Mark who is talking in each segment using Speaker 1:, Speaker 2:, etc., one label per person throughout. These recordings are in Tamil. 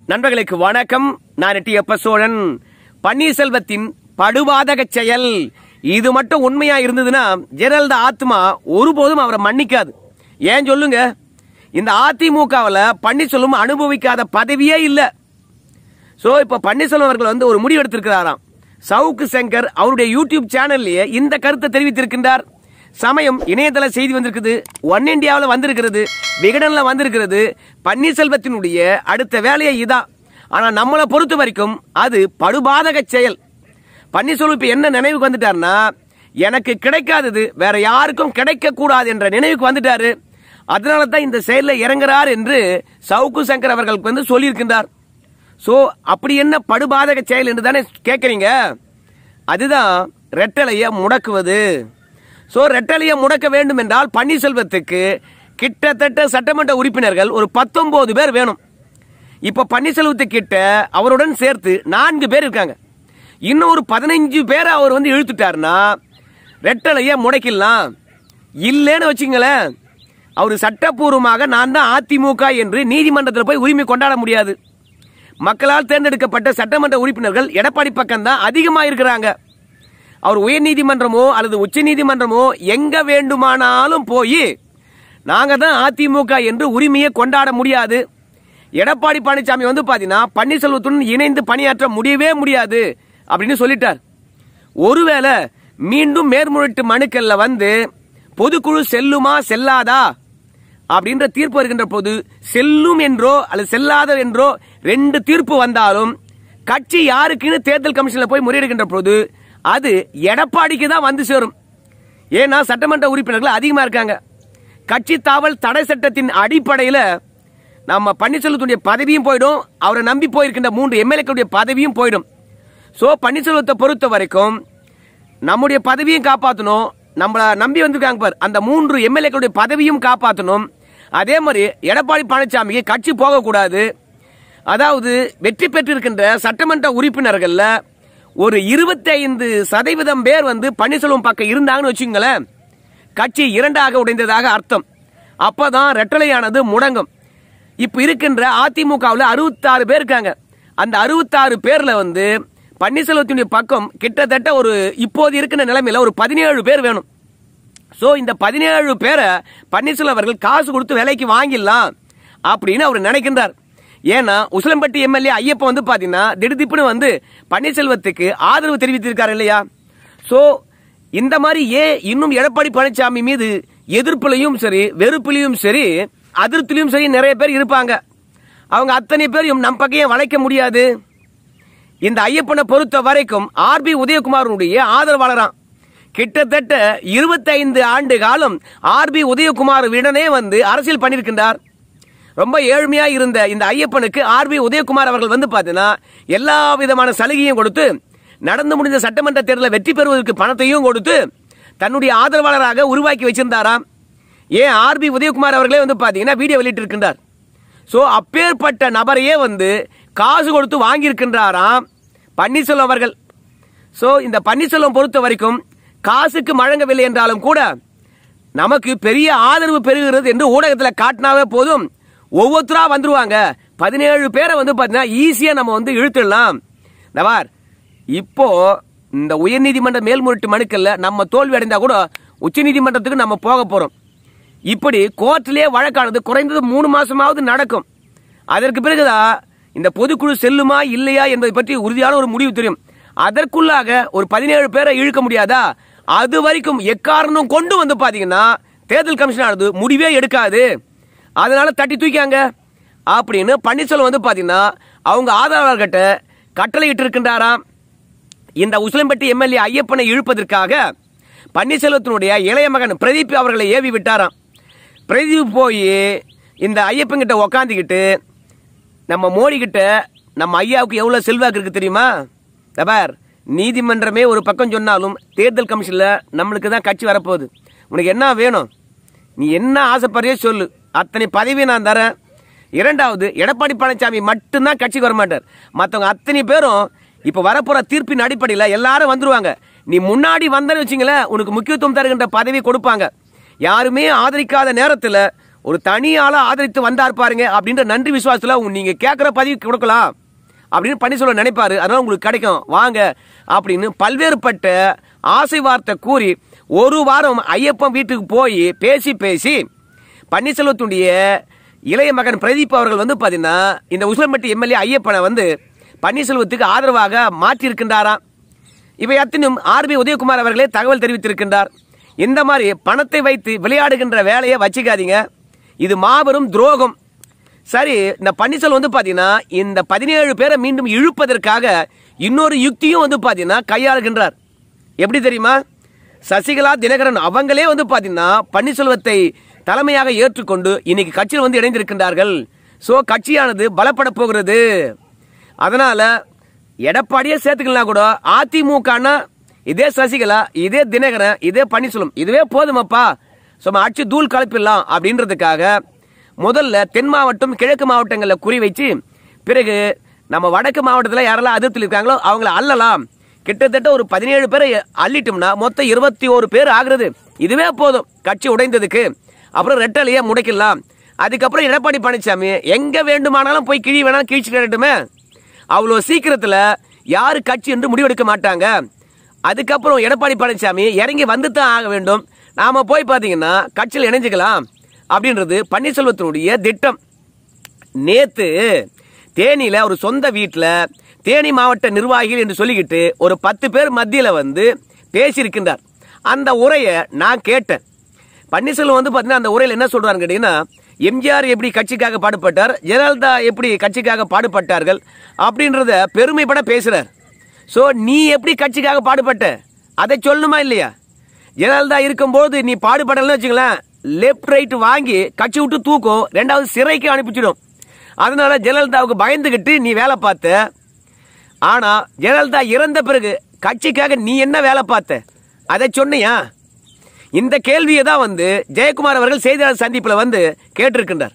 Speaker 1: நண்பர்களுக்கு வணக்கம் நான் எட்டியப்ப சோழன் பன்னீர்செல்வத்தின் படுபாதக செயல் இது மட்டும் உண்மையா இருந்ததுன்னா ஜெயலலிதா ஆத்மா ஒருபோதும் அவரை மன்னிக்காது ஏன் சொல்லுங்க இந்த அதிமுகவில் பன்னீர்செல்வம் அனுபவிக்காத பதவியே இல்லை சோ இப்ப பன்னீர்செல்வம் அவர்கள் வந்து ஒரு முடிவு எடுத்திருக்கிறாராம் சவுக்கு சங்கர் அவருடைய யூடியூப் சேனல்லையே இந்த கருத்தை தெரிவித்திருக்கின்றார் சமயம் இணையதள செய்தி வந்திருக்குது ஒன் இந்தியாவில் வந்திருக்கிறது விகடன்ல வந்திருக்கிறது பன்னீர்செல்வத்தினுடைய அடுத்த வேலையை இதான் ஆனா நம்மளை பொறுத்த வரைக்கும் அது படுபாதக செயல் பன்னீர்செல்வம் இப்ப என்ன நினைவுக்கு வந்துட்டாருன்னா எனக்கு கிடைக்காதது வேற யாருக்கும் கிடைக்க கூடாது என்ற நினைவுக்கு வந்துட்டாரு அதனால தான் இந்த செயலில் இறங்குறார் என்று சவுக்கு சங்கர் அவர்களுக்கு வந்து சொல்லியிருக்கின்றார் சோ அப்படி என்ன படுபாதக செயல் என்று தானே கேட்குறீங்க அதுதான் ரெட்டலையை முடக்குவது சோ ரெட்டலையை முடக்க வேண்டும் என்றால் பன்னீர்செல்வத்துக்கு கிட்டத்தட்ட சட்டமன்ற உறுப்பினர்கள் ஒரு பத்தொன்பது பேர் வேணும் இப்ப பன்னீர்செல்வத்துக்கிட்ட அவருடன் சேர்த்து நான்கு பேர் இருக்காங்க இன்னும் ஒரு பதினைஞ்சு பேரை அவர் வந்து இழுத்துட்டாருன்னா ரெட்டலையை முடக்கிடலாம் இல்லைன்னு வச்சுங்களேன் அவர் சட்டப்பூர்வமாக நான் தான் அதிமுக என்று நீதிமன்றத்தில் போய் உரிமை கொண்டாட முடியாது மக்களால் தேர்ந்தெடுக்கப்பட்ட சட்டமன்ற உறுப்பினர்கள் எடப்பாடி பக்கம் தான் அதிகமாக இருக்கிறாங்க அவர் உயர் நீதிமன்றமோ அல்லது உச்ச நீதிமன்றமோ எங்க வேண்டுமானாலும் போய் நாங்க தான் அதிமுக என்று உரிமையை கொண்டாட முடியாது எடப்பாடி பழனிசாமி வந்து பாத்தீங்கன்னா பன்னீர்செல்வத்துடன் இணைந்து பணியாற்ற முடியவே முடியாது அப்படின்னு சொல்லிட்டார் ஒருவேளை மீண்டும் மேற்முறையீட்டு மனுக்கள்ல வந்து பொதுக்குழு செல்லுமா செல்லாதா அப்படின்ற தீர்ப்பு வருகின்ற போது செல்லும் என்றோ அல்லது செல்லாத என்றோ ரெண்டு தீர்ப்பு வந்தாலும் கட்சி யாருக்குன்னு தேர்தல் கமிஷன்ல போய் முறையிடுகின்ற போது அது எடப்பாடிக்கு தான் வந்து சேரும் ஏன்னா சட்டமன்ற உறுப்பினர்கள் அதிகமா இருக்காங்க கட்சி தாவல் தடை சட்டத்தின் அடிப்படையில நம்ம பன்னீர்செல்வத்துடைய பதவியும் போயிடும் அவரை நம்பி போயிருக்கின்ற மூன்று எம்எல்ஏக்களுடைய பதவியும் போயிடும் சோ பன்னீர்செல்வத்தை பொறுத்த வரைக்கும் நம்முடைய பதவியும் காப்பாற்றணும் நம்மள நம்பி வந்திருக்காங்க பார் அந்த மூன்று எம்எல்ஏக்களுடைய பதவியும் காப்பாற்றணும் அதே மாதிரி எடப்பாடி பழனிசாமிக்கு கட்சி போகக்கூடாது அதாவது வெற்றி பெற்றிருக்கின்ற சட்டமன்ற உறுப்பினர்கள்ல ஒரு 25% சதவீதம் பேர் வந்து பன்னீர்செல்வம் பக்கம் இருந்தாங்கன்னு வச்சுங்களேன் கட்சி இரண்டாக உடைந்ததாக அர்த்தம் அப்பதான் ரெட்டலையானது முடங்கும் இப்ப இருக்கின்ற அதிமுகவில் அறுபத்தாறு பேர் இருக்காங்க அந்த அறுபத்தாறு பேர்ல வந்து பன்னீர்செல்வத்தினுடைய பக்கம் கிட்டத்தட்ட ஒரு இப்போது இருக்கிற நிலைமையில ஒரு பதினேழு பேர் வேணும் சோ இந்த பதினேழு பேரை பன்னீர்செல்வம் அவர்கள் காசு கொடுத்து விலைக்கு வாங்கிடலாம் அப்படின்னு அவர் நினைக்கின்றார் ஏன்னா உசிலம்பட்டி எம்எல்ஏ ஐயப்பன் வந்து பாத்தீங்கன்னா திடுதிப்புன்னு வந்து பன்னீர்செல்வத்துக்கு ஆதரவு தெரிவித்திருக்காரு இல்லையா சோ இந்த மாதிரி ஏன் இன்னும் எடப்பாடி பழனிசாமி மீது எதிர்ப்புலையும் சரி வெறுப்புலையும் சரி அதிருப்திலையும் சரி நிறைய பேர் இருப்பாங்க அவங்க அத்தனை பேரையும் நம் பக்கையும் வளைக்க முடியாது இந்த ஐயப்பனை பொறுத்த வரைக்கும் ஆர்பி உதயகுமாரனுடைய ஆதரவாளராம் கிட்டத்தட்ட 25 ஆண்டு காலம் ஆர்பி உதயகுமார் விடனே வந்து அரசியல் பண்ணியிருக்கின்றார் ரொம்ப ஏழ்மையா இருந்த இந்த ஐயப்பனுக்கு ஆர்பி உதயகுமார் அவர்கள் வந்து பார்த்தீங்கன்னா எல்லா விதமான சலுகையும் கொடுத்து நடந்து முடிந்த சட்டமன்ற தேர்தலில் வெற்றி பெறுவதற்கு பணத்தையும் கொடுத்து தன்னுடைய ஆதரவாளராக உருவாக்கி வச்சிருந்தாராம் ஏன் ஆர்பி உதயகுமார் அவர்களே வந்து பார்த்தீங்கன்னா வீடியோ வெளியிட்டு இருக்கின்றார் சோ அப்பேற்பட்ட நபரையே வந்து காசு கொடுத்து வாங்கியிருக்கின்றாராம் பன்னீர்செல்வம் அவர்கள் சோ இந்த பன்னீர்செல்வம் பொறுத்த வரைக்கும் காசுக்கு வழங்கவில்லை என்றாலும் கூட நமக்கு பெரிய ஆதரவு பெறுகிறது என்று ஊடகத்தில் காட்டினாவே போதும் ஒவ்வொருத்தரா வந்துருவாங்க பதினேழு பேரை வந்து பார்த்தீங்கன்னா ஈஸியா நம்ம வந்து இழுத்துடலாம் நவார் இப்போ இந்த உயர்நீதிமன்ற மேல்முறையீட்டு மனுக்கள்ல நம்ம தோல்வி அடைந்தா கூட உச்சநீதிமன்றத்துக்கு நம்ம போக போறோம் இப்படி கோர்ட்டிலே வழக்கானது குறைந்தது மூணு மாசமாவது நடக்கும் அதற்கு பிறகுதான் இந்த பொதுக்குழு செல்லுமா இல்லையா என்பதை பற்றி உறுதியான ஒரு முடிவு தெரியும் அதற்குள்ளாக ஒரு பதினேழு பேரை இழுக்க முடியாதா அது வரைக்கும் எக்காரணம் கொண்டு வந்து பாத்தீங்கன்னா தேர்தல் கமிஷன் ஆனது முடிவே எடுக்காது அதனால தட்டி தூக்கியாங்க அப்படின்னு பன்னீர்செல்வம் வந்து பாத்தீங்கன்னா அவங்க ஆதரவாளர்கிட்ட கட்டளை இருக்கின்றாராம் இந்த உசிலம்பட்டி எம்எல்ஏ ஐயப்பனை இழுப்பதற்காக பன்னீர்செல்வத்தினுடைய இளைய மகன் பிரதீப் அவர்களை ஏவி விட்டாராம் பிரதீப் போய் இந்த ஐயப்பன் கிட்ட உக்காந்துக்கிட்டு நம்ம மோடி கிட்ட நம்ம ஐயாவுக்கு எவ்வளவு செல்வாக்கு இருக்கு தெரியுமா தபார் நீதிமன்றமே ஒரு பக்கம் சொன்னாலும் தேர்தல் கமிஷன்ல நம்மளுக்கு தான் கட்சி வரப்போகுது உனக்கு என்ன வேணும் நீ என்ன ஆசைப்படுறியோ சொல்லு அத்தனை பதவி நான் தரேன் இரண்டாவது எடப்பாடி பழனிசாமி மட்டும்தான் கட்சிக்கு வர மாட்டார் மற்றவங்க அத்தனை பேரும் இப்ப வரப்போற தீர்ப்பின் அடிப்படையில் எல்லாரும் வந்துருவாங்க நீ முன்னாடி வந்தன்னு வச்சுங்களேன் உனக்கு முக்கியத்துவம் தருகின்ற பதவி கொடுப்பாங்க யாருமே ஆதரிக்காத நேரத்தில் ஒரு தனியால ஆதரித்து வந்தார் பாருங்க அப்படின்ற நன்றி விசுவாசத்துல உங்க- நீங்க கேட்கிற பதிவு கொடுக்கலாம் அப்படின்னு பன்னீர்செல்வம் நினைப்பாரு அதனால உங்களுக்கு கிடைக்கும் வாங்க அப்படின்னு பல்வேறுபட்ட ஆசை வார்த்தை கூறி ஒரு வாரம் ஐயப்பன் வீட்டுக்கு போய் பேசி பேசி பன்னீர்செல்வத்துடைய இளைய மகன் பிரதீப் அவர்கள் வந்து பாத்தீங்கன்னா இந்த உசிலம்பட்டி எம்எல்ஏ ஐயப்பனை வந்து பன்னீர்செல்வத்துக்கு ஆதரவாக மாற்றியிருக்கின்றாராம் இவை அத்தனும் ஆர்பி உதயகுமார் அவர்களே தகவல் தெரிவித்திருக்கின்றார் இந்த மாதிரி பணத்தை வைத்து விளையாடுகின்ற வேலையை வச்சுக்காதீங்க இது மாபெரும் துரோகம் சரி இந்த பன்னீர்செல்வம் வந்து பாத்தீங்கன்னா இந்த பதினேழு பேரை மீண்டும் இழுப்பதற்காக இன்னொரு யுக்தியும் வந்து பாத்தீங்கன்னா கையாளுகின்றார் எப்படி தெரியுமா சசிகலா தினகரன் அவங்களே வந்து பாத்தீங்கன்னா பன்னீர்செல்வத்தை தலைமையாக ஏற்றுக்கொண்டு இன்னைக்கு கட்சியில் வந்து இணைந்திருக்கின்றார்கள் சோ கட்சியானது பலப்பட போகிறது அதனால எடப்பாடியே சேர்த்துக்கலாம் கூட அதிமுகனா இதே சசிகலா இதே தினகரன் இதே பன்னீர்செல்வம் இதுவே போதுமப்பா சும்மா அடிச்சு தூள் கலப்பிடலாம் அப்படின்றதுக்காக முதல்ல தென் மாவட்டம் கிழக்கு மாவட்டங்களில் குறி வச்சு பிறகு நம்ம வடக்கு மாவட்டத்தில் யாரெல்லாம் அதிருப்தியில் இருக்காங்களோ அவங்கள அள்ளலாம் கிட்டத்தட்ட ஒரு பதினேழு பேரை அள்ளிட்டோம்னா மொத்தம் இருபத்தி ஒரு பேர் ஆகுறது இதுவே போதும் கட்சி உடைந்ததுக்கு அப்புறம் ரெட்டலையே முடைக்கலாம் அதுக்கப்புறம் எடப்பாடி பழனிசாமி எங்க வேண்டுமானாலும் போய் கிழி வேணாலும் கீழ்ச்சி கேட்டுமே அவ்வளோ சீக்கிரத்தில் யாரு கட்சி என்று முடிவெடுக்க மாட்டாங்க அதுக்கப்புறம் எடப்பாடி பழனிசாமி இறங்கி வந்து தான் ஆக வேண்டும் நாம போய் பார்த்தீங்கன்னா கட்சியில் இணைஞ்சுக்கலாம் அப்படின்றது பன்னீர்செல்வத்தினுடைய திட்டம் நேத்து தேனியில ஒரு சொந்த வீட்டில் தேனி மாவட்ட நிர்வாகிகள் என்று சொல்லிக்கிட்டு ஒரு பத்து பேர் மத்தியில வந்து பேசியிருக்கின்றார் அந்த உரையை நான் கேட்டேன் பன்னீர்செல்வம் வந்து பார்த்தீங்கன்னா அந்த உரையில் என்ன சொல்றாருன்னு கேட்டீங்கன்னா எம்ஜிஆர் எப்படி கட்சிக்காக பாடுபட்டார் ஜெயலலிதா எப்படி கட்சிக்காக பாடுபட்டார்கள் அப்படின்றத பெருமைப்பட பேசுறார் சோ நீ எப்படி கட்சிக்காக பாடுபட்ட அதை சொல்லணுமா இல்லையா ஜெயலலிதா இருக்கும்போது நீ பாடுபடலன்னு வச்சுங்களேன் லெஃப்ட் ரைட் வாங்கி கட்சி விட்டு தூக்கும் ரெண்டாவது சிறைக்கு அனுப்பிச்சிடும் அதனால ஜெயலலிதாவுக்கு பயந்துகிட்டு நீ வேலை பார்த்த ஆனா ஜெயலலிதா இறந்த பிறகு கட்சிக்காக நீ என்ன வேலை பார்த்த அதை சொன்னியா இந்த கேள்வியை தான் வந்து ஜெயக்குமார் அவர்கள் செய்தியாளர் சந்திப்பில் வந்து கேட்டிருக்கின்றார்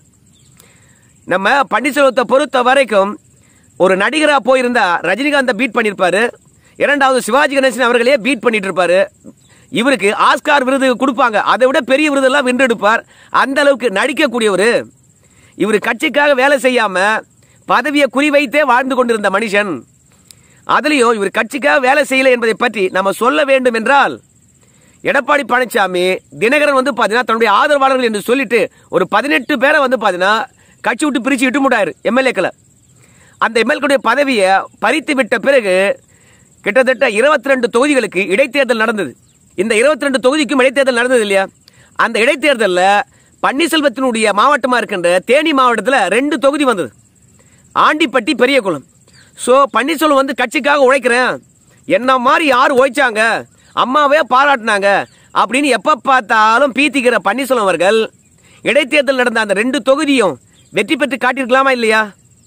Speaker 1: நம்ம பன்னீர்செல்வத்தை பொறுத்த வரைக்கும் ஒரு நடிகரா போயிருந்தா ரஜினிகாந்தை பீட் பண்ணியிருப்பாரு இரண்டாவது சிவாஜி கணேசன் அவர்களே பீட் பண்ணிட்டு இருப்பாரு இவருக்கு ஆஸ்கார் விருது கொடுப்பாங்க அதை விட பெரிய விருதெல்லாம் வென்றெடுப்பார் அந்த அளவுக்கு நடிக்கக்கூடியவர் இவர் கட்சிக்காக வேலை செய்யாம பதவியை குறிவைத்தே வாழ்ந்து கொண்டிருந்த மனுஷன் அதுலயும் இவர் கட்சிக்காக வேலை செய்யல என்பதை பற்றி நம்ம சொல்ல வேண்டும் என்றால் எடப்பாடி பழனிசாமி தினகரன் வந்து பாத்தீங்கன்னா தன்னுடைய ஆதரவாளர்கள் என்று சொல்லிட்டு ஒரு பதினெட்டு பேரை வந்து பாத்தீங்கன்னா கட்சி விட்டு பிரிச்சு இட்டு முட்டாரு எம்எல்ஏக்களை அந்த எம்எல்ஏடைய பதவியை பறித்து விட்ட பிறகு கிட்டத்தட்ட இருபத்தி ரெண்டு தொகுதிகளுக்கு இடைத்தேர்தல் நடந்தது இந்த இருபத்தி ரெண்டு தொகுதிக்கும் இடைத்தேர்தல் நடந்தது இல்லையா அந்த இடைத்தேர்தலில் பன்னீர்செல்வத்தினுடைய மாவட்டமா இருக்கின்ற தேனி மாவட்டத்தில் ரெண்டு தொகுதி வந்தது ஆண்டிப்பட்டி பெரியகுளம் ஸோ பன்னீர்செல்வம் வந்து கட்சிக்காக உழைக்கிறேன் என்ன மாதிரி யார் உழைச்சாங்க அம்மாவே பாராட்டினாங்க அப்படின்னு எப்ப பார்த்தாலும் பீத்திக்கிற பன்னீர்செல்வம் அவர்கள் இடைத்தேர்தல் நடந்த அந்த ரெண்டு தொகுதியும் வெற்றி பெற்று காட்டியிருக்கலாமா இல்லையா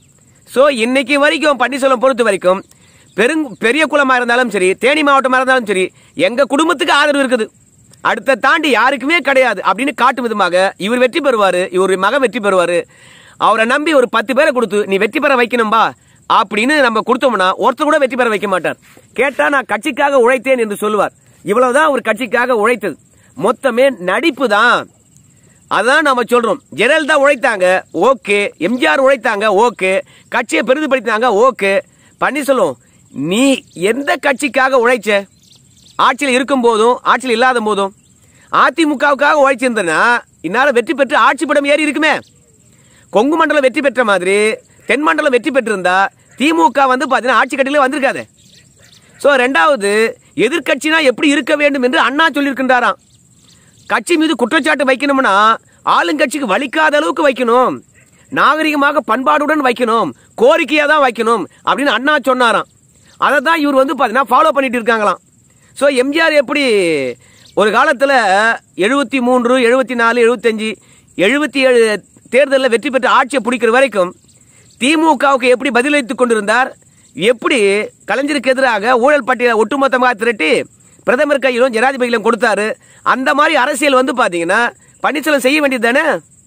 Speaker 1: ஸோ இன்னைக்கு வரைக்கும் பன்னீர்செல்வம் பொறுத்த வரைக்கும் பெருங் பெரிய குளமா இருந்தாலும் சரி தேனி மாவட்டமா இருந்தாலும் சரி எங்க குடும்பத்துக்கு ஆதரவு இருக்குது அடுத்த தாண்டி யாருக்குமே கிடையாது அப்படின்னு காட்டும் விதமாக இவர் வெற்றி பெறுவாரு இவர் மகன் வெற்றி பெறுவாரு அவரை நம்பி ஒரு பத்து பேரை கொடுத்து நீ வெற்றி பெற வைக்கணும்பா அப்படின்னு நம்ம கொடுத்தோம்னா ஒருத்தர் கூட வெற்றி பெற வைக்க மாட்டார் கேட்டா நான் கட்சிக்காக உழைத்தேன் என்று சொல்லுவார் இவ்வளவுதான் ஒரு கட்சிக்காக உழைத்தது மொத்தமே நடிப்பு தான் அதான் நாம சொல்றோம் ஜெயலலிதா உழைத்தாங்க ஓகே எம்ஜிஆர் உழைத்தாங்க ஓகே கட்சியை பெரிதுபடுத்தினாங்க ஓகே பன்னீர்செல்வம் நீ எந்த கட்சிக்காக உழைச்ச ஆட்சியில் இருக்கும் போதும் ஆட்சியில் இல்லாத போதும் அதிமுகவுக்காக உழைச்சிருந்தனா இந்நாள் வெற்றி பெற்று ஆட்சி படம் ஏறி இருக்குமே கொங்கு மண்டலம் வெற்றி பெற்ற மாதிரி தென் மண்டலம் வெற்றி பெற்றிருந்தா திமுக வந்து பார்த்தீங்கன்னா ஆட்சி கட்டிலே வந்திருக்காது ஸோ ரெண்டாவது எதிர்க்கட்சினா எப்படி இருக்க வேண்டும் என்று அண்ணா சொல்லியிருக்கின்றாராம் கட்சி மீது குற்றச்சாட்டு வைக்கணும்னா ஆளுங்கட்சிக்கு வலிக்காத அளவுக்கு வைக்கணும் நாகரிகமாக பண்பாடுடன் வைக்கணும் கோரிக்கையா தான் வைக்கணும் அப்படின்னு அண்ணா சொன்னாராம் அதை தான் இவர் வந்து பார்த்தீங்கன்னா ஃபாலோ பண்ணிட்டு இருக்காங்களாம் ஸோ எம்ஜிஆர் எப்படி ஒரு காலத்தில் எழுபத்தி மூன்று எழுபத்தி நாலு எழுபத்தஞ்சு எழுபத்தி ஏழு தேர்தலில் வெற்றி பெற்று ஆட்சியை பிடிக்கிற வரைக்கும் திமுகவுக்கு எப்படி பதிலளித்துக் கொண்டிருந்தார் எப்படி கலைஞருக்கு எதிராக ஊழல் பட்டியலை ஒட்டுமொத்தமாக திரட்டி பிரதமர் கையிலும் ஜனாதிபதியிலும் கொடுத்தாரு அந்த மாதிரி அரசியல் வந்து பாத்தீங்கன்னா பன்னீர்செல்வம் செய்ய வேண்டியது தானே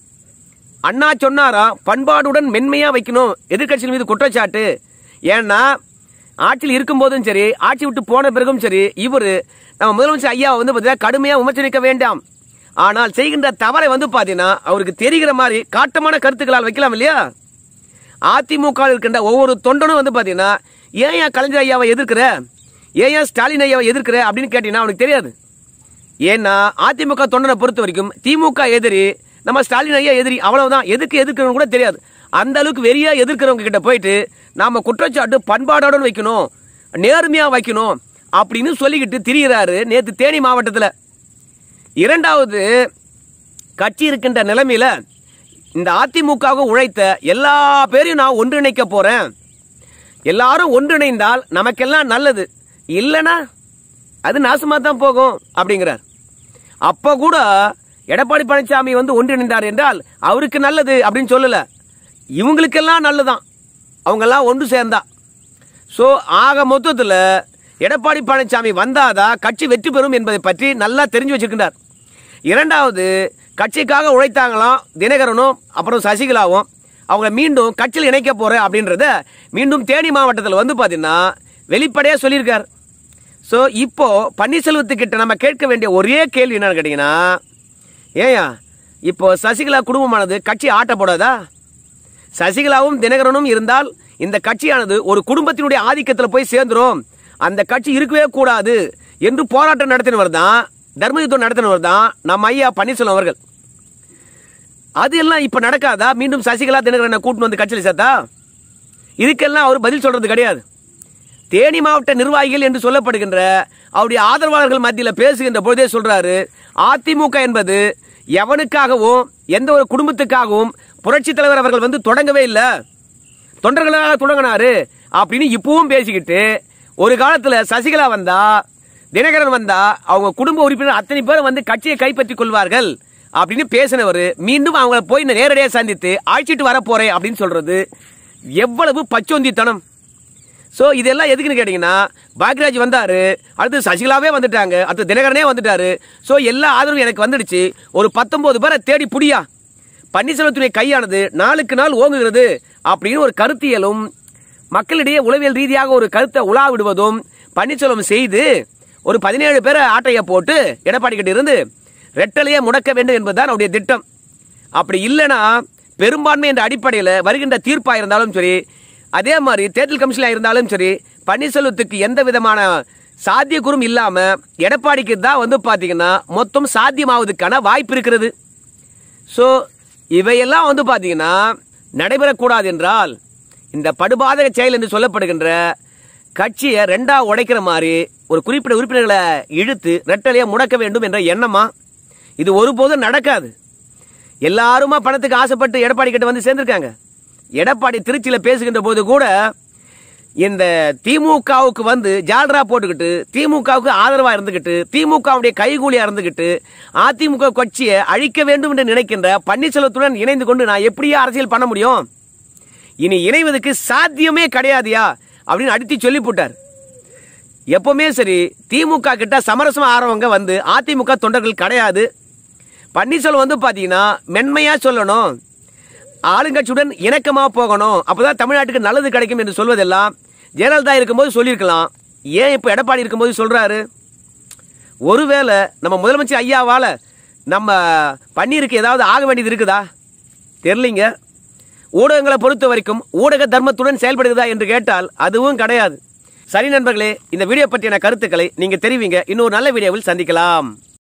Speaker 1: அண்ணா சொன்னாராம் பண்பாடுடன் மென்மையா வைக்கணும் எதிர்க்கட்சியின் மீது குற்றச்சாட்டு ஏன்னா ஆட்சியில் இருக்கும்போதும் சரி ஆட்சி விட்டு போன பிறகும் சரி இவர் நம்ம முதலமைச்சர் ஐயா வந்து பார்த்தீங்கன்னா கடுமையா விமர்சனிக்க வேண்டாம் ஆனால் செய்கின்ற தவறை வந்து பாத்தீங்கன்னா அவருக்கு தெரிகிற மாதிரி காட்டமான கருத்துக்களால் வைக்கலாம் இல்லையா அதிமுக இருக்கின்ற ஒவ்வொரு தொண்டனும் வந்து பாத்தீங்கன்னா ஏன் ஏன் கலைஞர் ஐயாவை எதிர்க்கிற ஏன் ஏன் ஸ்டாலின் ஐயாவை எதிர்க்கிற அப்படின்னு கேட்டீங்கன்னா அவனுக்கு தெரியாது ஏன்னா அதிமுக தொண்டனை பொறுத்த வரைக்கும் திமுக எதிரி நம்ம ஸ்டாலின் ஐயா எதிரி அவ்வளவுதான் எதுக்கு எதிர்க்கிறவங்க கூட தெரியாது அந்த அளவுக்கு வெறியா எதிர்க்கிறவங்க கிட்ட போயிட்டு நாம குற்றச்சாட்டு பண்பாடோட வைக்கணும் நேர்மையா வைக்கணும் அப்படின்னு சொல்லிக்கிட்டு திரிகிறாரு நேத்து தேனி மாவட்டத்தில் இரண்டாவது கட்சி இருக்கின்ற நிலைமையில இந்த அதிமுகவுக்கு உழைத்த எல்லா பேரையும் நான் ஒன்றிணைக்க போறேன் எல்லாரும் ஒன்றிணைந்தால் நமக்கெல்லாம் நல்லது இல்லனா அது நாசமா தான் போகும் அப்படிங்கிறார் அப்ப கூட எடப்பாடி பழனிசாமி வந்து ஒன்றிணைந்தார் என்றால் அவருக்கு நல்லது அப்படின்னு சொல்லல இவங்களுக்கெல்லாம் நல்லதுதான் அவங்க எல்லாம் ஒன்று சேர்ந்தா ஸோ ஆக மொத்தத்தில் எடப்பாடி பழனிசாமி வந்தாதான் கட்சி வெற்றி பெறும் என்பதை பற்றி நல்லா தெரிஞ்சு வச்சிருக்கின்றார் இரண்டாவது கட்சிக்காக உழைத்தாங்களாம் தினகரனும் அப்புறம் சசிகலாவும் அவங்க மீண்டும் கட்சியில் இணைக்க போறேன் அப்படின்றத மீண்டும் தேனி மாவட்டத்தில் வந்து பார்த்தீங்கன்னா வெளிப்படையாக சொல்லியிருக்கார் ஸோ இப்போ பன்னீர்செல்வத்துக்கிட்ட நம்ம கேட்க வேண்டிய ஒரே கேள்வி என்னன்னு கேட்டீங்கன்னா ஏயா இப்போ சசிகலா குடும்பமானது கட்சி ஆட்ட போடாதா சசிகலாவும் தினகரனும் இருந்தால் இந்த கட்சியானது ஒரு குடும்பத்தினுடைய ஆதிக்கத்தில் போய் சேர்ந்துரும் அந்த கட்சி இருக்கவே கூடாது என்று போராட்டம் நடத்தினவர் தான் தர்ம யுத்தம் நடத்தினவர் தான் நம்ம ஐயா பன்னீர்செல்வம் அவர்கள் அது எல்லாம் இப்ப நடக்காதா மீண்டும் சசிகலா தினகரனை கூட்டிட்டு வந்து கட்சியில் சேர்த்தா இதுக்கெல்லாம் அவர் பதில் சொல்றது கிடையாது தேனி மாவட்ட நிர்வாகிகள் என்று சொல்லப்படுகின்ற அவருடைய ஆதரவாளர்கள் மத்தியில் பேசுகின்ற பொழுதே சொல்றாரு அதிமுக என்பது எவனுக்காகவும் எந்த ஒரு குடும்பத்துக்காகவும் புரட்சி தலைவர் அவர்கள் வந்து தொடங்கவே இல்லை தொண்டர்களாக தொடங்கினாரு அப்படின்னு இப்பவும் பேசிக்கிட்டு ஒரு காலத்துல சசிகலா வந்தா தினகரன் வந்தா அவங்க குடும்ப உறுப்பினர் அத்தனை பேரும் வந்து கட்சியை கைப்பற்றிக் கொள்வார்கள் அப்படின்னு பேசினவர் மீண்டும் அவங்கள போய் நேரடியாக சந்தித்து அழைச்சிட்டு வர போறேன் அப்படின்னு சொல்றது எவ்வளவு பச்சோந்தித்தனம் ஸோ இதெல்லாம் எதுக்குன்னு கேட்டிங்கன்னா பாக்யராஜ் வந்தாரு அடுத்து சசிகலாவே வந்துட்டாங்க அடுத்து தினகரனே வந்துட்டாரு ஸோ எல்லா ஆதரவும் எனக்கு வந்துடுச்சு ஒரு பத்தொன்பது பேரை தேடி புடியா பன்னீர்செல்வத்துடைய கையானது நாளுக்கு நாள் ஓங்குகிறது அப்படின்னு ஒரு கருத்தியலும் மக்களிடையே உளவியல் ரீதியாக ஒரு கருத்தை உலா விடுவதும் பன்னீர்செல்வம் செய்து ஒரு பதினேழு பேரை ஆட்டைய போட்டு எடப்பாடி கிட்ட இருந்து ரெட்டலையே முடக்க வேண்டும் என்பதுதான் அவருடைய திட்டம் அப்படி இல்லைன்னா பெரும்பான்மை என்ற அடிப்படையில் வருகின்ற தீர்ப்பாக இருந்தாலும் சரி அதே மாதிரி தேர்தல் கமிஷனாக இருந்தாலும் சரி பன்னீர்செல்வத்துக்கு எந்த விதமான சாத்தியக்கூறும் இல்லாம எடப்பாடிக்கு தான் வந்து பாத்தீங்கன்னா மொத்தம் சாத்தியமாவதுக்கான வாய்ப்பு இருக்கிறது ஸோ இவையெல்லாம் வந்து பாத்தீங்கன்னா நடைபெறக்கூடாது என்றால் இந்த படுபாதக செயல் என்று சொல்லப்படுகின்ற கட்சியை ரெண்டா உடைக்கிற மாதிரி ஒரு குறிப்பிட்ட உறுப்பினர்களை இழுத்து ரெட்டலையா முடக்க வேண்டும் என்ற எண்ணமா இது ஒருபோதும் நடக்காது எல்லாருமா பணத்துக்கு ஆசைப்பட்டு எடப்பாடி கிட்ட வந்து சேர்ந்திருக்காங்க எடப்பாடி திருச்சியில பேசுகின்ற போது கூட இந்த திமுகவுக்கு வந்து ஜால்ரா போட்டுக்கிட்டு திமுகவுக்கு ஆதரவா இருந்துகிட்டு திமுகவுடைய கைகூலியா இருந்துகிட்டு அதிமுக கட்சியை அழிக்க வேண்டும் என்று நினைக்கின்ற பன்னீர்செல்வத்துடன் இணைந்து கொண்டு நான் எப்படியா அரசியல் பண்ண முடியும் இனி இணைவதற்கு சாத்தியமே கிடையாதுயா அப்படின்னு அடித்து சொல்லி போட்டார் எப்பவுமே சரி திமுக கிட்ட சமரசமா ஆறவங்க வந்து அதிமுக தொண்டர்கள் கிடையாது பன்னீர்செல்வம் வந்து பாத்தீங்கன்னா மென்மையா சொல்லணும் ஆளுங்கட்சியுடன் இணக்கமா போகணும் அப்பதான் தமிழ்நாட்டுக்கு நல்லது கிடைக்கும் என்று சொல்வதெல்லாம் ஜெயலலிதா இருக்கும்போது சொல்லியிருக்கலாம் ஏன் இப்ப எடப்பாடி இருக்கும்போது சொல்றாரு ஒருவேளை நம்ம முதலமைச்சர் ஐயாவால நம்ம பன்னீருக்கு ஏதாவது ஆக வேண்டியது இருக்குதா தெரியலிங்க ஊடகங்களை பொறுத்த வரைக்கும் ஊடக தர்மத்துடன் செயல்படுகிறதா என்று கேட்டால் அதுவும் கிடையாது சரி நண்பர்களே இந்த வீடியோ பற்றியான கருத்துக்களை நீங்க தெரிவிங்க இன்னொரு நல்ல வீடியோவில் சந்திக்கலாம்